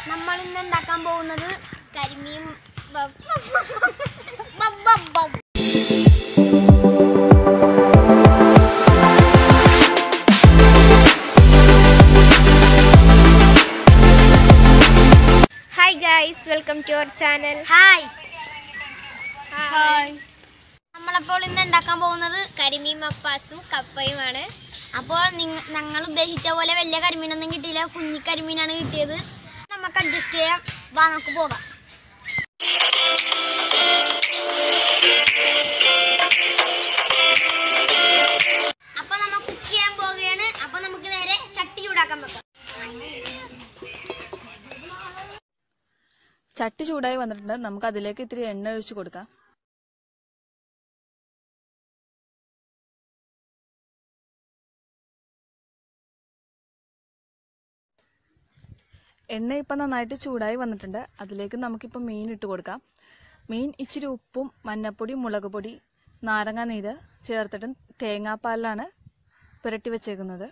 നമ്മൾ ഇന്ന് ഉണ്ടാക്കാൻ പോകുന്നത് കരിമീൻ ബ- ബ- ബ- ബ- hi guys welcome to our channel hi hi നമ്മളപ്പോൾ ഇന്ന് ഉണ്ടാക്കാൻ പോകുന്നത് കരിമീൻ മപ്പാസും കപ്പയുമാണ് അപ്പോൾ നിങ്ങ ഞങ്ങൾ ഉദ്ദേശിച്ച പോലെ വലിയ കരിമീനൊന്നും കിട്ടിയില്ല കുഞ്ഞി കരിമീനാണ് കിട്ടിയത് നമുക്ക് അഡ്ജസ്റ്റ് ചെയ്യാം വാ നമുക്ക് പോകാം അപ്പൊ നമ്മൾ കുക്ക് ചെയ്യാൻ പോവുകയാണ് അപ്പൊ നമുക്ക് നേരെ ചട്ടി ചൂടാക്കാൻ വെക്കാം ചട്ടി ചൂടായി വന്നിട്ടുണ്ട് നമുക്ക് അതിലേക്ക് ഇത്തിരി എണ്ണ ഒഴിച്ചു കൊടുക്കാം എണ്ണ ഇപ്പം നന്നായിട്ട് ചൂടായി വന്നിട്ടുണ്ട് അതിലേക്ക് നമുക്കിപ്പോൾ മീൻ ഇട്ട് കൊടുക്കാം മീൻ ഇച്ചിരി ഉപ്പും മഞ്ഞപ്പൊടി മുളക് പൊടി നാരങ്ങ നീര് ചേർത്തിട്ട് തേങ്ങാപ്പാലിലാണ് പുരട്ടി വെച്ചേക്കുന്നത്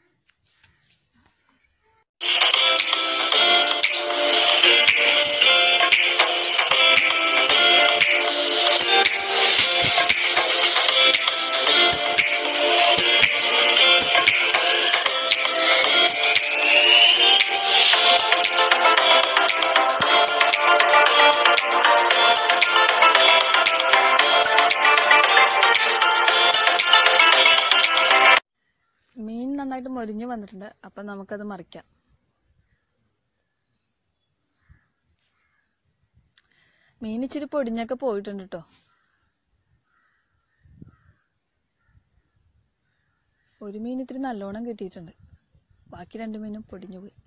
മീൻ നന്നായിട്ട് മൊരിഞ്ഞു വന്നിട്ടുണ്ട് അപ്പം നമുക്കത് മറിക്കാം മീൻ ഇച്ചിരി പൊടിഞ്ഞൊക്കെ പോയിട്ടുണ്ട് കേട്ടോ ഒരു മീൻ ഇത്തിരി നല്ലോണം കിട്ടിയിട്ടുണ്ട് ബാക്കി രണ്ട് മീനും പൊടിഞ്ഞു പോയി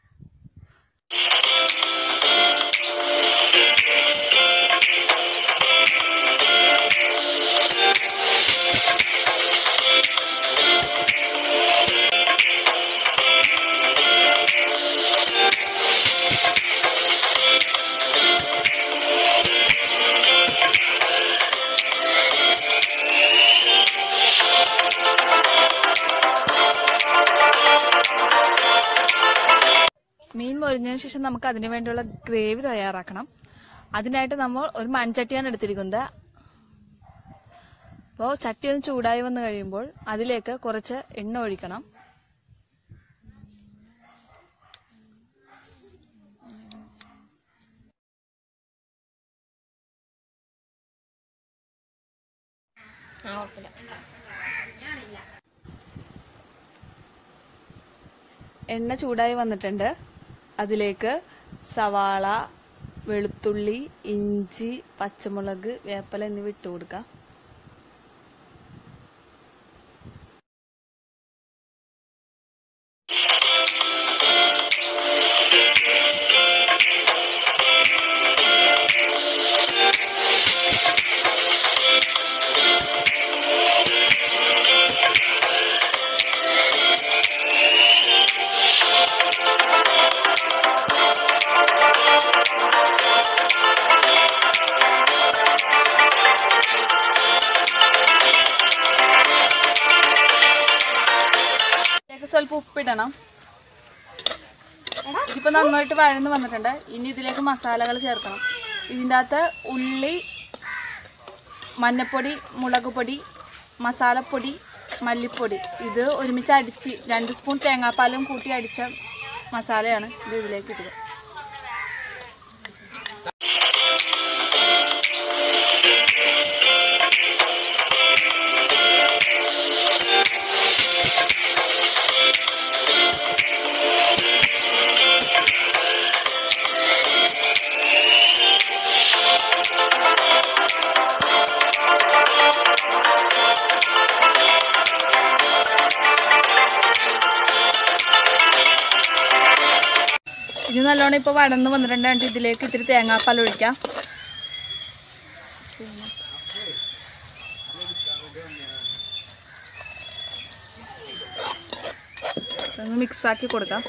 മീൻ മൊരിഞ്ഞതിന് ശേഷം നമുക്ക് അതിന് വേണ്ടിയുള്ള ഗ്രേവി തയ്യാറാക്കണം അതിനായിട്ട് നമ്മൾ ഒരു മൺചട്ടിയാണ് എടുത്തിരിക്കുന്നത് അപ്പോൾ ചട്ടി ഒന്ന് ചൂടായി വന്നു കഴിയുമ്പോൾ അതിലേക്ക് കുറച്ച് എണ്ണ ഒഴിക്കണം എണ്ണ ചൂടായി വന്നിട്ടുണ്ട് അതിലേക്ക് സവാള വെളുത്തുള്ളി ഇഞ്ചി പച്ചമുളക് വേപ്പല എന്നിവ ഇട്ട് കൊടുക്കാം ഇതിലേക്ക് സ്വല്പം ഉപ്പിടണം ഇതിപ്പോ നന്നായിട്ട് വഴന്ന് വന്നിട്ടുണ്ട് ഇനി ഇതിലേക്ക് മസാലകൾ ചേർക്കണം ഇതിൻ്റെ അകത്ത് ഉള്ളി മഞ്ഞപ്പൊടി മുളക് പൊടി മസാലപ്പൊടി മല്ലിപ്പൊടി ഇത് ഒരുമിച്ച് അടിച്ച് രണ്ട് സ്പൂൺ തേങ്ങാപ്പാലും കൂട്ടി അടിച്ച മസാലയാണ് ഇത് ഇതിലേക്ക് ഇടുക ഇത് നല്ലോണം ഇപ്പോൾ വടന്ന് വന്നിട്ടുണ്ട് എന്നിട്ട് ഇതിലേക്ക് ഇത്തിരി തേങ്ങാപ്പാൽ ഒഴിക്കാം ഒന്ന് മിക്സ് ആക്കി കൊടുക്കാം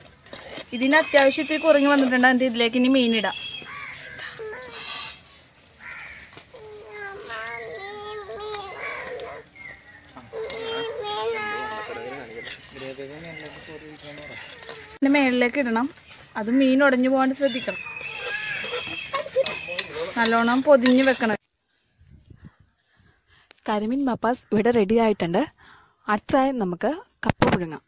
ഇതിന് അത്യാവശ്യം ഇത്തിരി കുറഞ്ഞു വന്നിട്ടുണ്ട് എന്നിട്ട് ഇതിലേക്ക് ഇനി മീനിടാം അതിൻ്റെ മേളിലേക്ക് ഇടണം അത് മീൻ ഉടഞ്ഞു പോകാണ്ട് ശ്രദ്ധിക്കണം നല്ലോണം പൊതിഞ്ഞ് വെക്കണം കരിമീൻ മപ്പാസ് ഇവിടെ റെഡി ആയിട്ടുണ്ട് അടുത്തതായി നമുക്ക് കപ്പ പുഴുങ്ങാം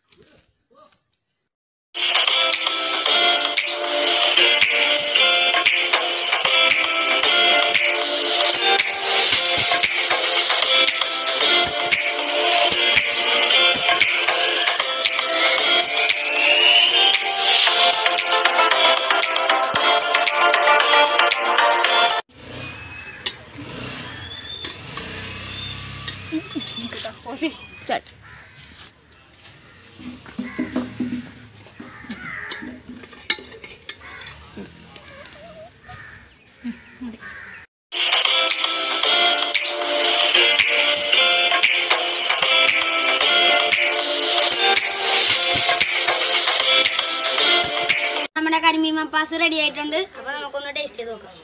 നമ്മുടെ കരിമീൻ മപ്പാസ് റെഡി ആയിട്ടുണ്ട് അപ്പൊ നമുക്കൊന്ന് ടേസ്റ്റ് ചെയ്ത് നോക്കാം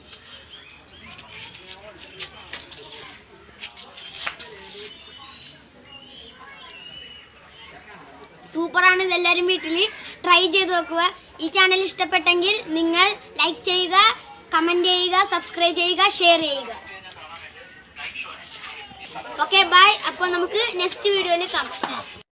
സൂപ്പറാണ് ഇതെല്ലാവരും വീട്ടിൽ ട്രൈ ചെയ്ത് നോക്കുക ഈ ചാനൽ ഇഷ്ടപ്പെട്ടെങ്കിൽ നിങ്ങൾ ലൈക്ക് ചെയ്യുക കമന്റ് ചെയ്യുക സബ്സ്ക്രൈബ് ചെയ്യുക ഷെയർ ചെയ്യുക ഓക്കെ ബൈ അപ്പോൾ നമുക്ക് നെക്സ്റ്റ് വീഡിയോയിൽ കാണാം